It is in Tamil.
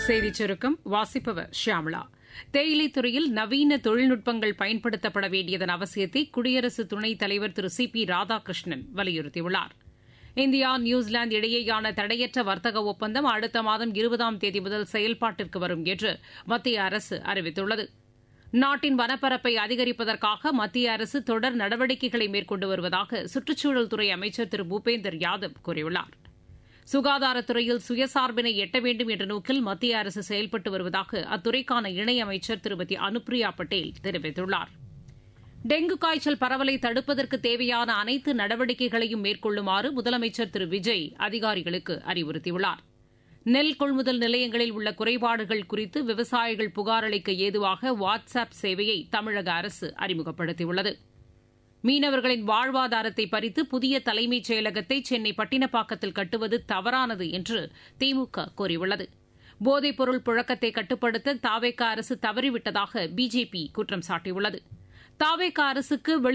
செய்திச் சுருக்கம் வாசிப்பவர் ஷியாமளா தேயிலைத் துறையில் நவீன தொழில்நுட்பங்கள் பயன்படுத்தப்பட வேண்டியதன் அவசியத்தை குடியரசு துணைத் தலைவர் திரு சி பி ராதாகிருஷ்ணன் வலியுறுத்தியுள்ளார் இந்தியா நியூசிலாந்து இடையேயான தடையற்ற வர்த்தக ஒப்பந்தம் அடுத்த மாதம் இருபதாம் தேதி முதல் செயல்பாட்டிற்கு வரும் என்று மத்திய அரசு அறிவித்துள்ளது நாட்டின் வனப்பரப்பை அதிகரிப்பதற்காக மத்திய அரசு தொடர் நடவடிக்கைகளை மேற்கொண்டு வருவதாக சுற்றுச்சூழல் துறை அமைச்சர் திரு பூபேந்தர் யாதவ் கூறியுள்ளார் சுகாதாரத்துறையில் சுயசார்பினை எட்ட வேண்டும் என்ற நோக்கில் மத்திய அரசு செயல்பட்டு வருவதாக அத்துறைக்கான இணையமைச்சர் திருமதி அனுப்பிரியா பட்டேல் தெரிவித்துள்ளார் டெங்கு காய்ச்சல் பரவலை தடுப்பதற்கு தேவையான அனைத்து நடவடிக்கைகளையும் மேற்கொள்ளுமாறு முதலமைச்சர் திரு விஜய் அதிகாரிகளுக்கு அறிவுறுத்தியுள்ளார் நெல் கொள்முதல் நிலையங்களில் உள்ள குறைபாடுகள் குறித்து விவசாயிகள் புகார் அளிக்க ஏதுவாக வாட்ஸ் ஆப் சேவையை தமிழக அரசு அறிமுகப்படுத்தியுள்ளது மீனவர்களின் வாழ்வாதாரத்தை பறித்து புதிய தலைமைச் செயலகத்தை சென்னை பட்டினப்பாக்கத்தில் கட்டுவது தவறானது என்று திமுக கூறியுள்ளது போதைப்பொருள் புழக்கத்தை கட்டுப்படுத்த தாவேக அரசு தவறிவிட்டதாக பிஜேபி குற்றம் சாட்டியுள்ளது தாவேக அரசுக்கு